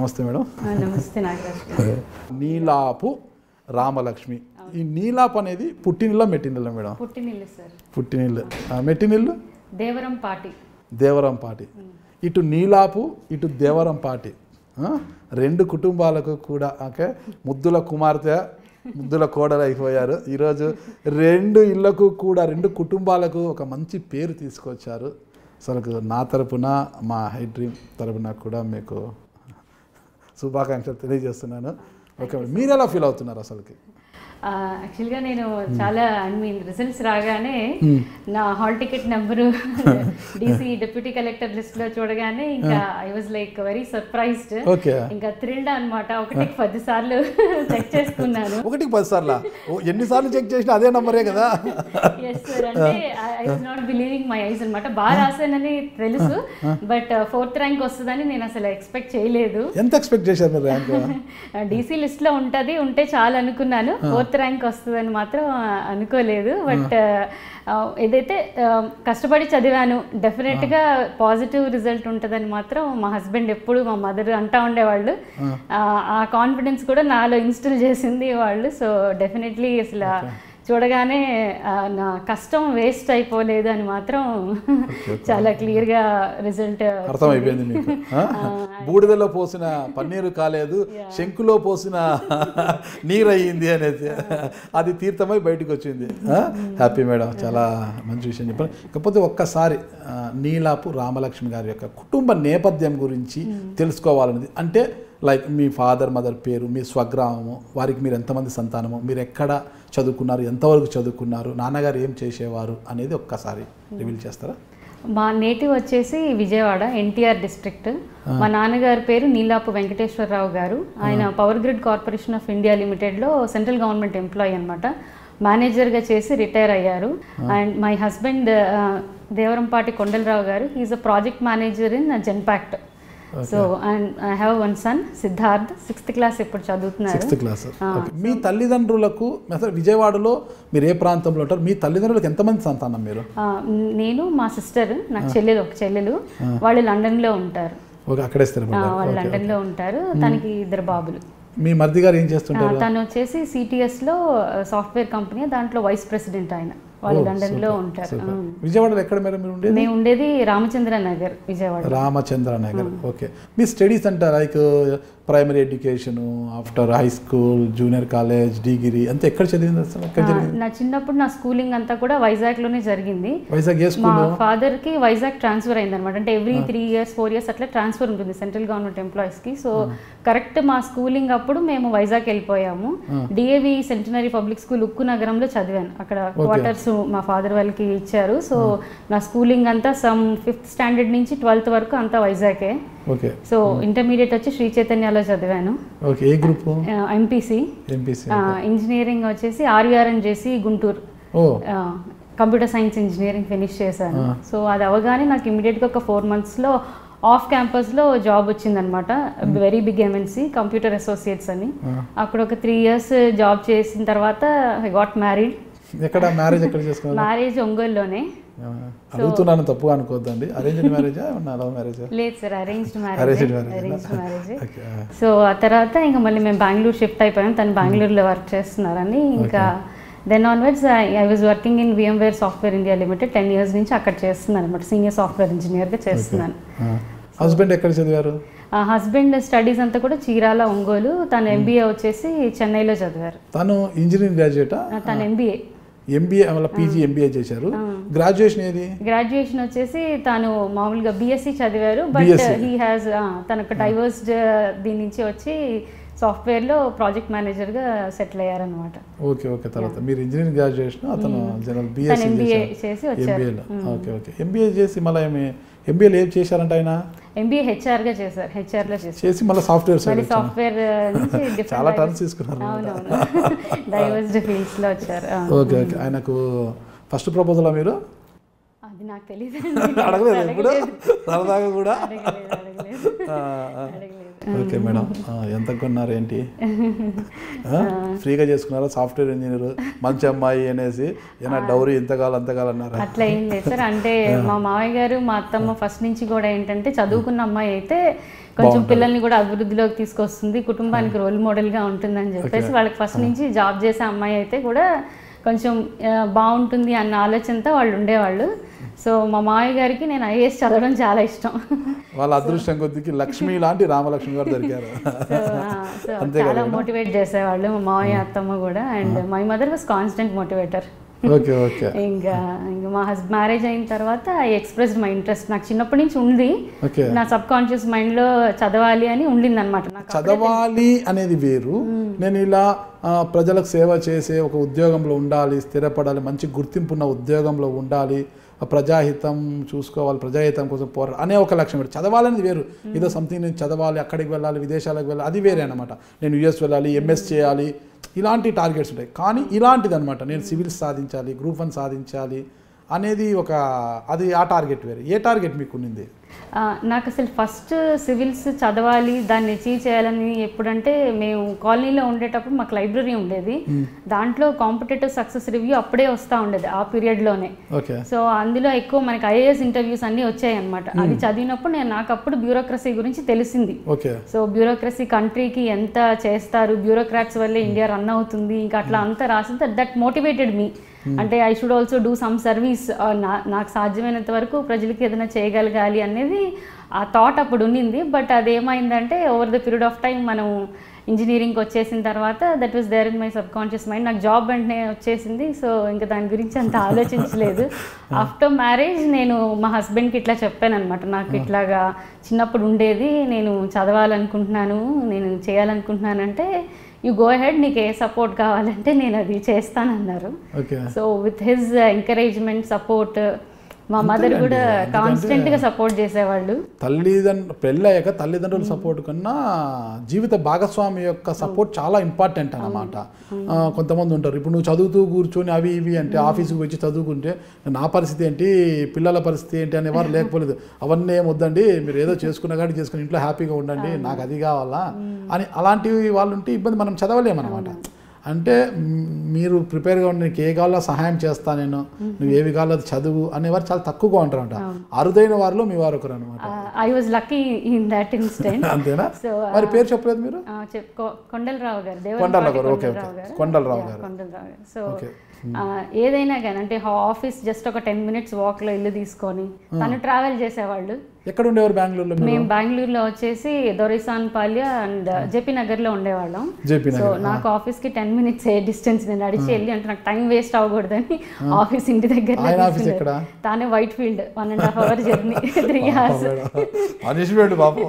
నమస్తే మేడం ఆ, నమస్తే నాగరాజ్ గారు. నీలాపు రామలక్ష్మి ఈ నీలాపు అనేది పుట్టినిల్ల మెట్టినిల్ల మేడం పుట్టినిల్లు సార్ పుట్టినిల్లు ఆ, మెట్టినిల్లు దేవరం పాటి దేవరం పాటి ఇటు నీలాపు ఇటు దేవరం పాటి ఆ? రెండు కుటుంబాలకు కూడా ఓకే ముద్దుల కుమార్తె ముద్దుల కోడలు అయిపోయారు ఈరోజు రెండు ఇళ్లకు కూడా రెండు కుటుంబాలకు ఒక మంచి పేరు తీసుకొచ్చారు అసలు నా తరపున మా హై డ్రీమ్ తరపున కూడా మీకు శుభాకాంక్షలు తెలియజేస్తున్నాను ఓకే మీరు ఎలా ఫీల్ అవుతున్నారు అసలుకి ఆ, యాక్చువల్గా నేను చాలా ఐ మీన్ రిజల్ట్స్ రాగానే నా hall ticket number D C deputy collector list లో చూడగానే ఇంకా I was like very surprised okay ఇంకా థ్రిల్డ్ అన్నమాట ఒకటి పది సార్లు చెక్ చేసుకున్నాను ఒకటికి పది సార్లా ఓ, ఎన్నిసార్లు చెక్ చేసినా అదే నంబరే కదా ఎస్ సార్ అంటే I was not believing my eyes అనమాట బాగా రాశానని తెలుసు బట్ ఫోర్త్ ర్యాంక్ వస్తుందని నేను అసలు ఎక్స్పెక్ట్ చేయలేదు ఎంత ఎక్స్పెక్ట్ చేశారు మీరు ర్యాంక్ డీసీ లిస్ట్ లో ఉంటది ఉంటే చాలు అనుకున్నాను ఫోర్త్ ర్యాంక్ వస్తుందని మాత్రం ఆ, అనుకోలేదు బట్ ఏదైతే ఆ, కష్టపడి చదివాను డెఫినెట్ గా పాజిటివ్ రిజల్ట్ ఉంటుందని మాత్రం మా హస్బెండ్ ఎప్పుడు మా మదర్ అంటా ఉండేవాళ్ళు ఆ, ఆ కాన్ఫిడెన్స్ కూడా నాలో ఇన్స్టిల్ చేసింది వాళ్ళు సో డెఫినెట్లీ అసలు చూడగానే ఆ, నా కష్టం వేస్ట్ అయిపోలేదు అని మాత్రం చాలా క్లియర్ గా రిజల్ట్ అర్థమైపోయింది మీకు ఆ? బూడిదలో పోసిన పన్నీరు కాలేదు శంకులో పోసిన నీరు అయ్యింది అనేది అది తీర్థమై బయటకు వచ్చింది హ్యాపీ మేడం చాలా మంచి విషయం చెప్పారు కాకపోతే ఒక్కసారి ఆ, నీలాపు రామలక్ష్మి గారి యొక్క కుటుంబ నేపథ్యం గురించి తెలుసుకోవాలనేది అంటే లైక్ మీ ఫాదర్ మదర్ పేరు మీ స్వగ్రామము వారికి మీరు ఎంతమంది సంతానము మీరు ఎక్కడ చదువుకున్నారు ఎంతవరకు చదువుకున్నారు నాన్నగారు ఏం చేసేవారు అనేది ఒక్కసారి రివీల్ చేస్తారా మా నేటివ్ వచ్చేసి విజయవాడ ఎన్టీఆర్ డిస్ట్రిక్ట్ మా నాన్నగారి పేరు నీలాపు వెంకటేశ్వరరావు గారు ఆయన power grid corporation of India లిమిటెడ్లో సెంట్రల్ గవర్నమెంట్ ఎంప్లాయీ అనమాట మేనేజర్గా చేసి రిటైర్ అయ్యారు and my husband Devarampati Kondala Rao గారు he is a project manager in Genpact so and I have one son Siddharth sixth class ఇప్పుడు చదువుతున్నారు సిక్స్త్ క్లాస్ ఓకే. మీ తల్లిదండ్రులకు అసలు విజయవాడలో మీరు ఏ ప్రాంతంలో ఉంటారు మీ తల్లిదండ్రులకు ఎంతమంది సంతానం మీరు ఆ, నేను మా సిస్టర్ నాకు చెల్లెలు ఒక చెల్లెలు వాళ్ళు లండన్లో ఉంటారు ఓకే అక్కడే ఆ, స్థిరపడ్డారు వాళ్ళు లండన్లో ఉంటారు తనకి ఇద్దరు బాబులు మీ మరిది గారు ఏం ఆ, చేస్తుంటారు తను వచ్చేసి సిటిఎస్ లో సాఫ్ట్వేర్ కంపెనీ దాంట్లో వైస్ ప్రెసిడెంట్ ఆయన వాళ్ళు లండన్ లో ఉంటారు సూపర్. విజయవాడలో ఎక్కడ మేడం మీరు ఉండేది మేము ఉండేది రామచంద్ర నగర్ విజయవాడ రామచంద్ర నగర్ ఓకే మీ స్టడీస్ అంటే like primary education after high school junior college degree అంతా ఎక్కడ చదివింది అసలు ఎక్కడ ఆ, జరిగింది నా చిన్నప్పుడు నా స్కూలింగ్ అంతా కూడా వైజాగ్ లోనే జరిగింది వైజాగ్ ఏ మా స్కూల్ ఫాదర్ కి వైజాగ్ ట్రాన్స్ఫర్ అయింది అనమాట అంటే every three years four years అట్లా ట్రాన్స్ఫర్ ఉంటుంది సెంట్రల్ గవర్నమెంట్ ఎంప్లాయీస్ కి సో కరెక్ట్ మా స్కూలింగ్ అప్పుడు మేము వైజాగ్ వెళ్ళిపోయాము డిఏవి సెంటనరీ పబ్లిక్ స్కూల్ ఉక్కు నగరంలో చదివాను అక్కడ క్వార్టర్స్ మా ఫాదర్ వాళ్ళకి ఇచ్చారు సో నా స్కూలింగ్ అంతా సమ్ ఫిఫ్త్ స్టాండర్డ్ నుంచి ట్వెల్త్ వరకు అంతా వైజాగే ఓకే సో ఇంటర్మీడియట్ వచ్చి శ్రీ చైతన్యలో చదివాను okay A group M P C M P C engineering వచ్చేసి ఆర్ఆర్ఎన్ చేసి గుంటూరు ఓ కంప్యూటర్ సైన్స్ ఇంజనీరింగ్ ఫినిష్ చేశాను సో అది అవగానే నాకు ఇమీడియట్గా ఒక ఫోర్ మంత్స్లో ఆఫ్ క్యాంపస్లో జాబ్ వచ్చిందనమాట very big M N C computer associates అని అక్కడ ఒక త్రీ ఇయర్స్ జాబ్ చేసిన తర్వాత ఐ గాట్ మ్యారీడ్ ఎక్కడ మ్యారేజ్ ఎక్కడ చేసుకున్నారు మ్యారేజ్ ఒంగోలులోనే ఆ, అడుగుతున్నాను తప్పుగా అనుకోవద్దండి అరేంజ్డ్ మ్యారేజా లవ్ మ్యారేజా లేదు sir arranged Arranged marriage marriage. Arranged marriage okay so ఆ తర్వాత ఇంకా మళ్ళీ మేము బెంగళూరు షిఫ్ట్ అయిపోయాం తను బెంగళూరులో వర్క్ చేస్తున్నారని ఇంకా then onwards I was working in VMware software India limited ten years నుంచి అక్కడ చేస్తున్నాను అనమాట సీనియర్ సాఫ్ట్వేర్ ఇంజనీర్గా చేస్తున్నాను హస్బెండ్ ఎక్కడ చదివారు ఆ హస్బెండ్ స్టడీస్ అంతా కూడా చీరాల ఒంగోలు తను ఎంబీఏ వచ్చేసి చెన్నైలో చదివారు తను ఇంజనీరింగ్ గ్రాడ్యుయేటా ఆ, తను ఎంబీఏ ఎంబీఏ మళ్ళీ పీజీ ఎంబీఏ చేశారు గ్రాడ్యుయేషన్ ఏది గ్రాడ్యుయేషన్ వచ్చేసి తాను మామూలుగా బీఎస్సీ చదివారు బట్ BSc. హీ హ్యాస్ తనకు డైవర్స్డ్ దీని నుంచి వచ్చి సాఫ్ట్వేర్లో ప్రాజెక్ట్ మేనేజర్గా సెటిల్ అయ్యారనమాట ఓకే ఓకే తర్వాత మీరు ఇంజనీరింగ్ గ్రాడ్యుయేషన్ అతను జనరల్ తను బీఎస్సీ ఎంబీఏ చేసి వచ్చారు ఎంబీఏలో ఓకే ఓకే ఎంబీఏ చేసి మళ్ళీ ఏమి ఎంబీఏలో ఏం చేశారంట ఆయన ఎంబీఏ హెచ్ఆర్గా చేశారు హెచ్ఆర్లో చేశారు చేసి మళ్ళీ సాఫ్ట్వేర్ సైడ్ మళ్ళీ వచ్చాను సాఫ్ట్వేర్ నుంచి different చాలా diverse- టర్న్స్ తీసుకున్నారు అవునవును డైవర్స్డ్ ఫీల్డ్స్లో వచ్చారు ఆ. ఓకే ఓకే ఆయనకు ఫస్ట్ ప్రపోజలా మీరు అది నాకు తెలియదు అడగలేదు ఎప్పుడు సరదాగా కూడా అడగలేదు అడగలేదు ఆ, ఆ. అడగలేదు ఓకే మేడం ఆ, ఎంత కొన్నారు ఏంటి ఆ? ఫ్రీగా చేసుకున్నారా సాఫ్ట్వేర్ ఇంజనీర్ మంచి అమ్మాయి అనేసి ఏమైనా డౌరీ ఇంతకాలం అంతకాలం అన్నారా అట్లా ఏం లేదు సార్ అంటే మా మామయ్య గారు మా అత్తమ్మ ఫస్ట్ నుంచి కూడా ఏంటంటే చదువుకున్న అమ్మాయి అయితే కొంచెం పిల్లల్ని కూడా అభివృద్ధిలోకి తీసుకొస్తుంది కుటుంబానికి రోల్ మోడల్ గా ఉంటుందని చెప్పేసి వాళ్ళకి ఫస్ట్ నుంచి జాబ్ చేసే అమ్మాయి అయితే కూడా కొంచెం ఆ, బాగుంటుంది అన్న ఆలోచనతో వాళ్ళు ఉండేవాళ్ళు సో మా మామయ్య గారికి నేను ఐఏఎస్ చదవడం చాలా ఇష్టం వాళ్ళ అదృష్టం కొద్దికి లక్ష్మి లాంటి రామలక్ష్మి గారు దొరికారు సో సో అంతే చాలా మోటివేట్ చేసేవాళ్ళు మా మామయ్య అత్తమ్మ కూడా and my mother was constant motivator okay okay ఇంకా ఇంకా మా హస్బెండ్ మ్యారేజ్ అయిన తర్వాత ఐ ఎక్స్ప్రెస్ మై ఇంట్రెస్ట్ నాకు చిన్నప్పటి నుంచి ఉంది ఓకే నా సబ్ కాన్షియస్ మైండ్లో చదవాలి అని ఉండింది అనమాట నాకు చదవాలి అనేది వేరు నేను ఇలా ఆ, ప్రజలకు సేవ చేసే ఒక ఉద్యోగంలో ఉండాలి స్థిరపడాలి మంచి గుర్తింపు ఉన్న ఉద్యోగంలో ఉండాలి ఆ ప్రజాహితం చూసుకోవాలి ప్రజాహితం కోసం పోరా అనే ఒక లక్ష్యం పెట్టి చదవాలనేది వేరు ఏదో సంథింగ్ నేను చదవాలి అక్కడికి వెళ్ళాలి విదేశాలకు వెళ్ళాలి అది వేరే అనమాట నేను యుఎస్ వెళ్ళాలి ఎంఎస్ చేయాలి ఇలాంటి టార్గెట్స్ ఉంటాయి కానీ ఇలాంటిది అనమాట నేను సివిల్స్ సాధించాలి గ్రూప్ వన్ సాధించాలి అనేది ఒక అది ఆ టార్గెట్ వేరే ఏ టార్గెట్ మీకు ఉన్నింది ఆ, నాకు అసలు ఫస్ట్ సివిల్స్ చదవాలి దాన్ని అచీవ్ చేయాలని ఎప్పుడంటే మేము కాలనీలో ఉండేటప్పుడు మాకు లైబ్రరీ ఉండేది దాంట్లో కాంపిటేటివ్ సక్సెస్ రివ్యూ అప్పుడే వస్తూ ఉండేది ఆ పీరియడ్లోనే ఓకే సో అందులో ఎక్కువ మనకి ఐఏఎస్ ఇంటర్వ్యూస్ అన్నీ వచ్చాయి అనమాట అది చదివినప్పుడు నేను నాకు అప్పుడు బ్యూరోక్రసీ గురించి తెలిసింది ఓకే సో బ్యూరోక్రసీ కంట్రీకి ఎంత చేస్తారు బ్యూరోక్రాట్స్ వల్లే ఇండియా రన్ అవుతుంది ఇంకా అట్లా అంతా రాసింది దట్ మోటివేటెడ్ మీ అంటే I should also do some service నాకు సాధ్యమైనంత వరకు ప్రజలకి ఏదైనా చేయగలగాలి అనేది ఆ థాట్ అప్పుడు ఉండింది బట్ అదేమైందంటే over the period of time మనం ఇంజనీరింగ్కి వచ్చేసిన తర్వాత that was there in my subconscious mind నాకు జాబ్ వెంటనే వచ్చేసింది సో ఇంకా దాని గురించి అంత ఆలోచించలేదు ఆఫ్టర్ మ్యారేజ్ నేను మా హస్బెండ్కి ఇట్లా చెప్పాను అనమాట నాకు ఇట్లాగా చిన్నప్పుడు ఉండేది నేను చదవాలనుకుంటున్నాను నేను చేయాలనుకుంటున్నానంటే యూ గో హెడ్ నీకు ఏ సపోర్ట్ కావాలంటే నేను అది చేస్తానన్నారు okay so with his encouragement support మా మదర్ కూడా కాన్స్టెంట్గా సపోర్ట్ చేసేవాళ్ళు తల్లిదండ్రులు పెళ్ళయ్యాక తల్లిదండ్రుల సపోర్ట్ కన్నా జీవిత భాగస్వామి యొక్క సపోర్ట్ చాలా ఇంపార్టెంట్ అన్నమాట ఆ, కొంతమంది ఉంటారు ఇప్పుడు నువ్వు చదువుతూ కూర్చొని అవి ఇవి అంటే ఆఫీస్కి వచ్చి చదువుకుంటే నా పరిస్థితి ఏంటి పిల్లల పరిస్థితి ఏంటి అనేవారు లేకపోలేదు అవన్నీ ఏం వద్దండి మీరు ఏదో చేసుకున్న కాడి చేసుకుని ఇంట్లో హ్యాపీగా ఉండండి నాకు అది కావాలా అని అలాంటివి వాళ్ళు ఉంటే ఇబ్బంది మనం చదవలేమన్నమాట అంటే మ్, మీరు ప్రిపేర్గా ఉండి నీకు ఏ కావాలో సహాయం చేస్తా నేను నువ్వు ఏవి కావాలో అది చదువు అనేవారు చాలా తక్కువగా ఉంటారంట అరుదైన వారిలో మీ వారు ఒకరు అనమాట I was lucky in that instant అంతేనా సో మరి పేరు చెప్పలేదు మీరు చెప్పుకో కొండలరావు గారు కొండలరావు దేవరపాటి గారు, ఓకే, ఓకే. కొండలరావు గారు కొండలరావు Yeah, గారు. కొండలరావు గారు సో ఓకే ఏదైనా కానీ అంటే ఆఫీస్ జస్ట్ ఒక టెన్ మినిట్స్ వాక్లో ఇల్లు తీసుకొని తను ట్రావెల్ చేసేవాళ్ళు ఎక్కడ ఉండేవారు బెంగళూరులో మీరు మేము బెంగళూరులో వచ్చేసి దొరైసాన్ పాల్య అండ్ జేపీ నగర్లో ఉండేవాళ్ళం జేపీ సో నగర్ నాకు ఆఫీస్కి టెన్ మినిట్స్ ఏ డిస్టెన్స్ నేను నడిచి వెళ్ళి అంటే నాకు టైం వేస్ట్ అవ్వకూడదని ఆఫీస్ ఇంటి దగ్గర ఆయన ఆఫీస్ ఎక్కడ తానే Whitefield one and half hour journey three hours punishment బాబు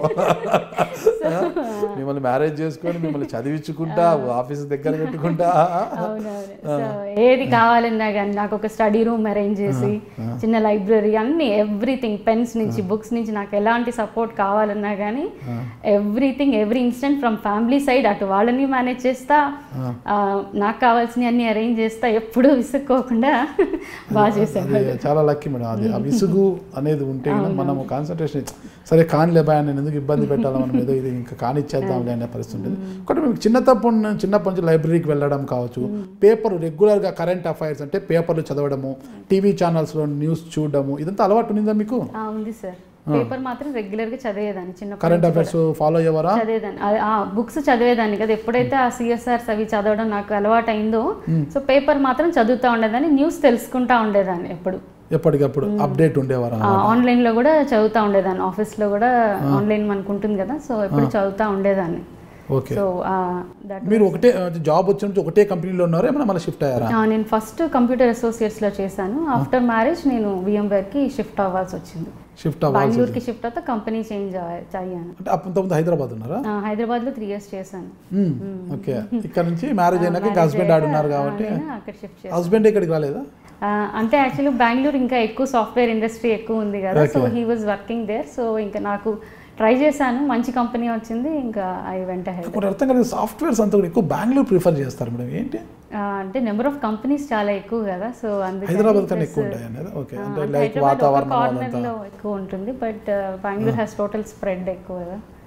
మిమ్మల్ని మ్యారేజ్ చేసుకొని మిమ్మల్ని చదివించుకుంటా ఆఫీస్ దగ్గర పెట్టుకుంటా అవునవును సో ఏది కావాలన్నా కానీ నాకు ఒక స్టడీ రూమ్ అరేంజ్ చేసి చిన్న లైబ్రరీ అన్ని ఎవ్రీథింగ్ పెన్స్ నుంచి బుక్స్ నుంచి నాకు ఎలాంటి సపోర్ట్ కావాలన్నా కానీ everything every instant from family side అటు వాళ్ళని మేనేజ్ చేస్తా ఆ, నాకు కావాల్సినవి అన్ని అరేంజ్ చేస్తా ఎప్పుడూ విసుక్కోకుండా బాగా చేశాను అది చాలా లక్కీ మేడం అది ఆ విసుగు అనేది ఉంటే కనుక మనము కాన్సన్ట్రేషన్ సరే కానిలే భయ నేను ఎందుకు ఇబ్బంది పెట్టాలి మనం ఏదో ఇది ఇంకా కానిచ్చేద్దాంలే అనే పరిస్థితి ఉంటుంది ఒకటి మీకు చిన్నతప్పుడు నుంచి- చిన్నప్పటి నుంచి లైబ్రరీకి వెళ్ళడం కావచ్చు పేపర్ రెగ్యులర్గా కరెంట్ అఫైర్స్ అంటే పేపర్లు చదవడము టీవీ ఛానల్స్లో న్యూస్ చూడడము ఇదంతా అలవాటు ఉందా మీకు ఆ, ఉంది సార్ పేపర్ మాత్రం రెగ్యులర్ గా చదివేదాన్ని చిన్నప్పుడు కరెంట్ అఫైర్స్ ఫాలో అయ్యేవారా చదివేదాన్ని ఆ- ఆ బుక్స్ చదివేదాన్ని కదా ఎప్పుడైతే ఆ సిఎస్ఆర్స్ అవి చదవడం నాకు అలవాటు అయిందో సో పేపర్ మాత్రం చదువుతూ ఉండేదాన్ని న్యూస్ తెలుసుకుంటా ఉండేదాన్ని ఎప్పుడు ఎప్పటికప్పుడు అప్డేట్ ఉండేవారా ఆన్లైన్ లో కూడా చదువుతా ఉండేదాన్ని ఆఫీస్ లో కూడా ఆన్లైన్ మనకు ఉంటుంది కదా సో ఎప్పుడు చదువుతా ఉండేదాన్ని ఓకే సో దట్ మీరు ఒకటే జాబ్ వచ్చినప్పుడు ఒకటే కంపెనీలో ఉన్నారా ఏమైనా మళ్ళీ షిఫ్ట్ అయ్యారా నేను ఫస్ట్ కంప్యూటర్ అసోసియేట్స్ లో చేశాను ఆఫ్టర్ మ్యారేజ్ నేను VMware కి షిఫ్ట్ అవ్వాల్సి వచ్చింది షిఫ్ట్ అవ్వాలి బెంగళూరుకి షిఫ్ట్ అవుతా కంపెనీ చేంజ్ అయ్యాను అంటే అంతకుముందు హైదరాబాద్ ఉన్నారా ఆ, హైదరాబాద్ లో త్రీ ఇయర్స్ చేశాను మ్మ్. ఓకే ఇక్కడ నుంచి మ్యారేజ్ అయినాక ఇంకా హస్బెండ్ ఆడున్నారు కాబట్టి నేను అక్కడ షిఫ్ట్ చేశాను హస్బెండ్ ఇక్కడికి రాలేదా ఆ, అంటే యాక్చువల్లీ బెంగళూరు ఇంకా ఎక్కువ సాఫ్ట్వేర్ ఇండస్ట్రీ ఎక్కువ ఉంది కదా so he was working there so ఇంకా నాకు ట్రై చేశాను మంచి కంపెనీ వచ్చింది ఇంకా ఐ వెంట హెడ్ ఒకటి అర్థం కాలేదు సాఫ్ట్వేర్స్ అంతా కూడా ఎక్కువ బెంగళూరు ప్రిఫర్ చేస్తారు మేడం ఏంటి అంటే నెంబర్ ఆఫ్ కంపెనీస్ చాలా ఎక్కువ కదా సో అందుకని హైదరాబాద్ కన్నా ఎక్కువ ఉంటాయి అనేది ఓకే అంటే లైక్ హైదరాబాద్ ఒక వాతావరణం కార్నర్ అదంతా లో ఎక్కువ ఉంటుంది but Bengaluru has total spread ఎక్కువ కదా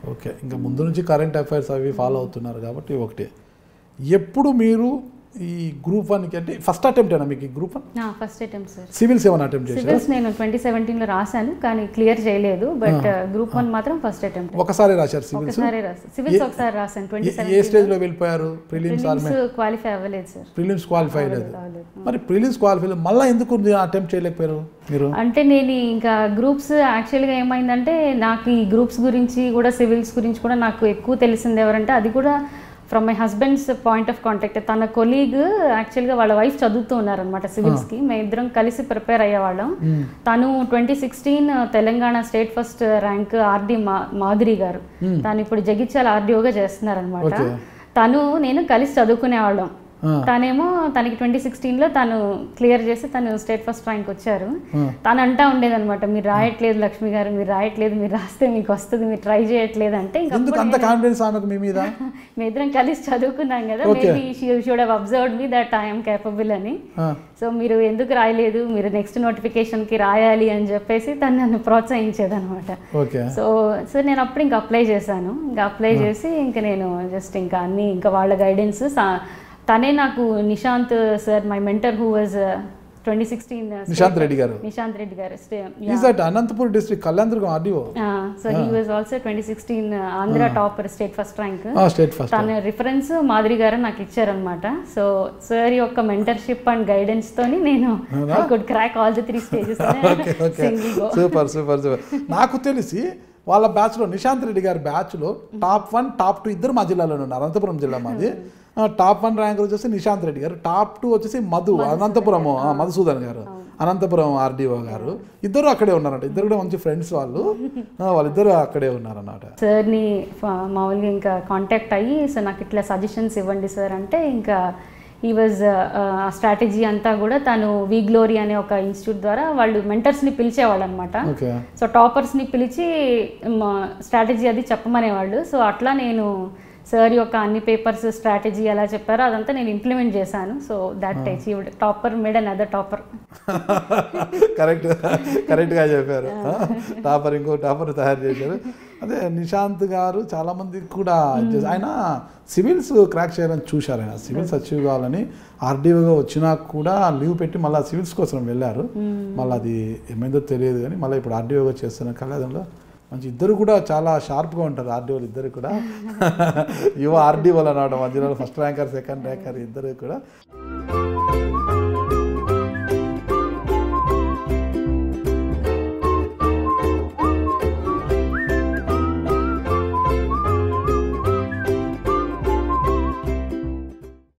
ఓకే ఇంకా ముందు నుంచి కరెంట్ అఫైర్స్ అవి ఫాలో అవుతున్నారు కాబట్టి ఒకటే ఎప్పుడు మీరు ఈ గ్రూప్ వన్కి అంటే ఫస్ట్ అటెంప్ట్ అయినా మీకు ఈ గ్రూప్ వన్ నా ఫస్ట్ అటెంప్ట్ సార్ సివిల్స్ ఏమైనా అటెంప్ట్ చేశారా సివిల్స్ నేను ట్వంటీ సెవెంటీన్లో రాశాను కానీ క్లియర్ చేయలేదు బట్ గ్రూప్ వన్ మాత్రం ఫస్ట్ అటెంప్ట్ ఒకసారి రాశారు సివిల్స్ ఒకసారి రాశాను సివిల్స్ ఒకసారి రాశాను ట్వంటీ ఏ స్టేజ్లో వెళ్ళిపోయారు ప్రిలిమ్స్ ఆర్ ప్రిలిమ్స్ క్వాలిఫై అవ్వలేదు సార్ ప్రిలిమ్స్ క్వాలిఫై లేదు అవ్వలేదు. మరి ప్రిలిమ్స్ క్వాలిఫై లేదు మళ్ళీ ఎందుకు అటెంప్ట్ చేయలేకపోయారు మీరు అంటే నేను ఇంకా గ్రూప్స్ యాక్చువల్గా ఏమైందంటే నాకు ఈ గ్రూప్స్ గురించి కూడా సివిల్స్ గురించి కూడా నాకు ఎక్కువ తెలిసింది ఎవరంటే అది కూడా from my husband's point of contact తన కొలీగ్ యాక్చువల్గా వాళ్ళ వైఫ్ చదువుతూ ఉన్నారనమాట సివిల్స్కి మేము ఇద్దరం కలిసి ప్రిపేర్ అయ్యేవాళ్ళం తను twenty sixteen Telangana state first rank RD మా మాధురి గారు తను ఇప్పుడు జగిత్యాల ఆర్డీఓగా చేస్తున్నారనమాట Okay. తను నేను కలిసి చదువుకునేవాళ్ళం ఆ. తనేమో తనకి ట్వంటీ సిక్స్టీన్లో తను క్లియర్ చేసి తను స్టేట్ ఫస్ట్ ర్యాంక్ వచ్చారు ఆ. తను అంటా ఉండేదన్నమాట మీరు రాయట్లేదు లక్ష్మి గారు మీరు రాయట్లేదు మీరు రాస్తే మీకు వస్తుంది మీరు ట్రై చేయట్లేదు అంటే ఇంకా ఎందుకు అంత కాన్ఫిడెన్స్ ఆమెకు మీ మీద మీ ఇద్దరం కలిసి చదువుకున్నాం కదా Okay. Maybe she should have observed me that I'm capable అని ఆ, సో మీరు ఎందుకు రాయలేదు మీరు నెక్స్ట్ నోటిఫికేషన్కి రాయాలి అని చెప్పేసి తను నన్ను ప్రోత్సహించేదనమాట ఓకే సో సో నేను అప్పుడు ఇంకా అప్లై చేశాను ఇంకా అప్లై చేసి ఇంకా నేను జస్ట్ ఇంకా అన్ని ఇంకా వాళ్ళ గైడెన్స్ తనే నాకు Nishant sir my mentor who was twenty sixteen Nishant Reddy garu Nishant Reddy garu is that Anantapur district Kalyanadurgam RDO so he was also twenty sixteen Andhra topper state first rank state first తన రిఫరెన్స్ మాదిరి గారు నాకు ఇచ్చారనమాట సో సార్ యొక్క మెంటర్షిప్ అండ్ గైడెన్స్ తోని నేను I could crack all the three stages okay okay super super super నాకు తెలిసి వాళ్ళ బ్యాచ్లో నిశాంత్ రెడ్డి గారి బ్యాచ్లో టాప్ వన్ టాప్ టూ ఇద్దరు మా జిల్లాలోనే ఉన్నారు అనంతపురం జిల్లా మాది ఆ, టాప్ వన్ ర్యాంక్ వచ్చేసి నిశాంత్ రెడ్డి గారు టాప్ టూ వచ్చేసి మధు అనంతపురం ఆ, మధుసూదన్ గారు అనంతపురం ఆర్డీఓ గారు ఇద్దరు అక్కడే ఉన్నారంట ఇద్దరు కూడా మంచి ఫ్రెండ్స్ వాళ్ళు ఆ, వాళ్ళిద్దరు అక్కడే ఉన్నారన్నమాట సార్ని ఫ- మామూలుగా ఇంకా కాంటాక్ట్ అయ్యి సో నాకు ఇట్లా సజెషన్స్ ఇవ్వండి సార్ అంటే ఇంకా ఈ వాజ్ ఆ స్ట్రాటజీ అంతా కూడా తను వి గ్లోరీ అనే ఒక ఇన్స్టిట్యూట్ ద్వారా వాళ్ళు మెంటర్స్ని పిలిచేవాళ్ళు అనమాట ఓకే సో టాపర్స్ని పిలిచి స్ట్రాటజీ అది చెప్పమనేవాళ్ళు సో అట్లా నేను సార్ యొక్క అన్ని పేపర్స్ స్ట్రాటజీ ఎలా చెప్పారో అదంతా నేను ఇంప్లిమెంట్ చేశాను so that achieved topper made an other topper correct కరెక్ట్గా చెప్పారు టాపర్ ఇంకో టాపర్ తయారు చేశారు అదే నిశాంత్ గారు చాలా మందికి కూడా ఇది చేశారు. ఆయన సివిల్స్ క్రాక్ చేయాలని చూశారు ఆయన సివిల్స్ అచీవ్ కావాలని ఆర్డీఓగా వచ్చినా కూడా లీవ్ పెట్టి మళ్ళీ సివిల్స్ కోసం వెళ్ళారు మళ్ళీ అది ఏమైందో తెలియదు కానీ మళ్ళీ ఇప్పుడు ఆర్డీఓగా చేస్తున్న కళ్యాణంలో మంచి ఇద్దరు కూడా చాలా షార్ప్గా ఉంటారు ఆర్డీఓలు ఇద్దరు కూడా యువ ఆర్డీఓలు అన్నమాట మధ్యలో ఫస్ట్ ర్యాంకర్ సెకండ్ ర్యాంకర్ ఇద్దరు కూడా